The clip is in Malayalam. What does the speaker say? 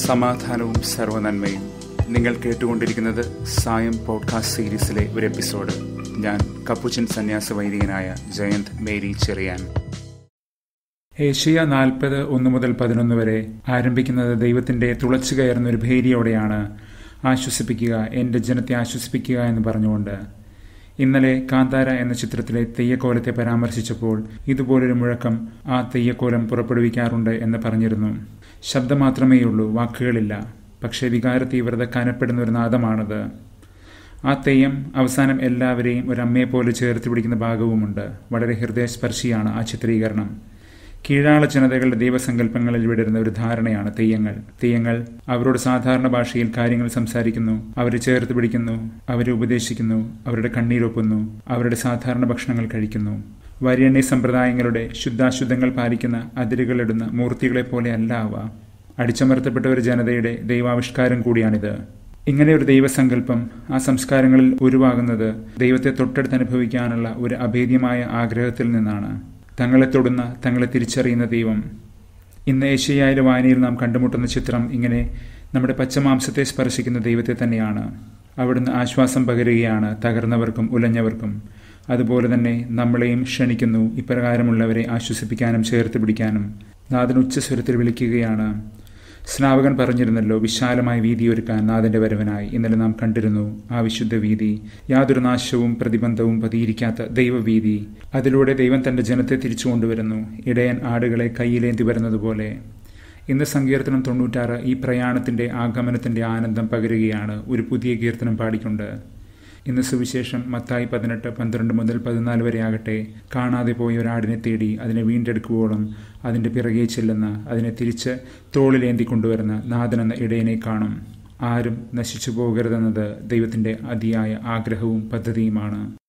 സമാധാനവും സർവനന്മയും നിങ്ങൾ കേട്ടുകൊണ്ടിരിക്കുന്നത് സായം പോഡ്കാസ്റ്റ് സീരീസിലെ ഒരു എപ്പിസോഡ് ഞാൻ കപ്പുച്ചൻ സന്യാസ വൈദികനായ ജയന്ത് മേരി ചെറിയാൻ ഏഷ്യ നാൽപ്പത് ഒന്ന് മുതൽ പതിനൊന്ന് വരെ ആരംഭിക്കുന്നത് ദൈവത്തിന്റെ തുളച്ചു കയറുന്ന ഒരു ഭേരിയോടെയാണ് ആശ്വസിപ്പിക്കുക എന്റെ ജനത്തെ ആശ്വസിപ്പിക്കുക എന്ന് പറഞ്ഞുകൊണ്ട് ഇന്നലെ കാന്താര എന്ന ചിത്രത്തിലെ തെയ്യക്കോലത്തെ പരാമർശിച്ചപ്പോൾ ഇതുപോലൊരു മുഴക്കം ആ തെയ്യക്കോലം പുറപ്പെടുവിക്കാറുണ്ട് എന്ന് പറഞ്ഞിരുന്നു ശബ്ദം മാത്രമേയുള്ളൂ വാക്കുകളില്ല പക്ഷേ വികാര തീവ്രത കനപ്പെടുന്ന ഒരു നാദമാണത് ആ തെയ്യം അവസാനം എല്ലാവരെയും ഒരു അമ്മയെ പോലെ ചേർത്ത് പിടിക്കുന്ന ഭാഗവുമുണ്ട് വളരെ ഹൃദയസ്പർശിയാണ് ആ ചിത്രീകരണം കീഴാള ജനതകളുടെ ദൈവസങ്കല്പങ്ങളിൽ വിടരുന്ന ഒരു ധാരണയാണ് തെയ്യങ്ങൾ തെയ്യങ്ങൾ അവരോട് സാധാരണ ഭാഷയിൽ കാര്യങ്ങൾ സംസാരിക്കുന്നു അവരെ ചേർത്ത് പിടിക്കുന്നു അവരെ ഉപദേശിക്കുന്നു അവരുടെ കണ്ണീരൊപ്പുന്നു അവരുടെ സാധാരണ ഭക്ഷണങ്ങൾ കഴിക്കുന്നു വര്യണ്യ സമ്പ്രദായങ്ങളുടെ ശുദ്ധാശുദ്ധങ്ങൾ പാലിക്കുന്ന അതിരുകളിടുന്ന മൂർത്തികളെ പോലെ അല്ല അവ അടിച്ചമർത്തപ്പെട്ട ഒരു ജനതയുടെ ദൈവാവിഷ്കാരം കൂടിയാണിത് ഇങ്ങനെ ഒരു ദൈവസങ്കല്പം ആ സംസ്കാരങ്ങളിൽ ഉരുവാകുന്നത് ദൈവത്തെ തൊട്ടടുത്ത് അനുഭവിക്കാനുള്ള ഒരു അഭേദ്യമായ ആഗ്രഹത്തിൽ നിന്നാണ് തങ്ങളെ തൊടുന്ന തങ്ങളെ തിരിച്ചറിയുന്ന ദൈവം ഇന്ന് ഏഷ്യയായാലും വായനയിൽ നാം കണ്ടുമുട്ടുന്ന ചിത്രം ഇങ്ങനെ നമ്മുടെ പച്ചമാംസത്തെ സ്പർശിക്കുന്ന ദൈവത്തെ തന്നെയാണ് അവിടുന്ന് ആശ്വാസം പകരുകയാണ് തകർന്നവർക്കും ഉലഞ്ഞവർക്കും അതുപോലെ തന്നെ നമ്മളെയും ക്ഷണിക്കുന്നു ഇപ്രകാരമുള്ളവരെ ആശ്വസിപ്പിക്കാനും ചേർത്ത് പിടിക്കാനും നാഥൻ ഉച്ചസ്വരത്തിൽ വിളിക്കുകയാണ് സ്നാവകൻ പറഞ്ഞിരുന്നല്ലോ വിശാലമായ വീതി ഒരുക്കാൻ നാഥന്റെ വരവനായി ഇന്നലെ നാം കണ്ടിരുന്നു ആ വിശുദ്ധ വീതി യാതൊരു നാശവും പ്രതിബന്ധവും പതിയിരിക്കാത്ത ദൈവവീതി അതിലൂടെ ദൈവം തന്റെ ജനത്തെ തിരിച്ചു കൊണ്ടുവരുന്നു ഇടയൻ ആടുകളെ കയ്യിലേന്തി വരുന്നതുപോലെ ഇന്ന് സങ്കീർത്തനം തൊണ്ണൂറ്റാറ് ഈ പ്രയാണത്തിന്റെ ആഗമനത്തിന്റെ ആനന്ദം പകരുകയാണ് ഒരു പുതിയ കീർത്തനം പാടിക്കൊണ്ട് ഇന്ന് സുവിശേഷം മത്തായി പതിനെട്ട് പന്ത്രണ്ട് മുതൽ പതിനാല് വരെ ആകട്ടെ കാണാതെ പോയ ഒരാടിനെ തേടി അതിനെ വീണ്ടെടുക്കുവോളം അതിൻ്റെ പിറകെ ചെല്ലുന്ന അതിനെ തിരിച്ച് തോളിലേന്തി കൊണ്ടുവരുന്ന നാഥനെന്ന ഇടയനെ കാണും ആരും നശിച്ചു പോകരുതെന്നത് ദൈവത്തിൻ്റെ അതിയായ ആഗ്രഹവും പദ്ധതിയുമാണ്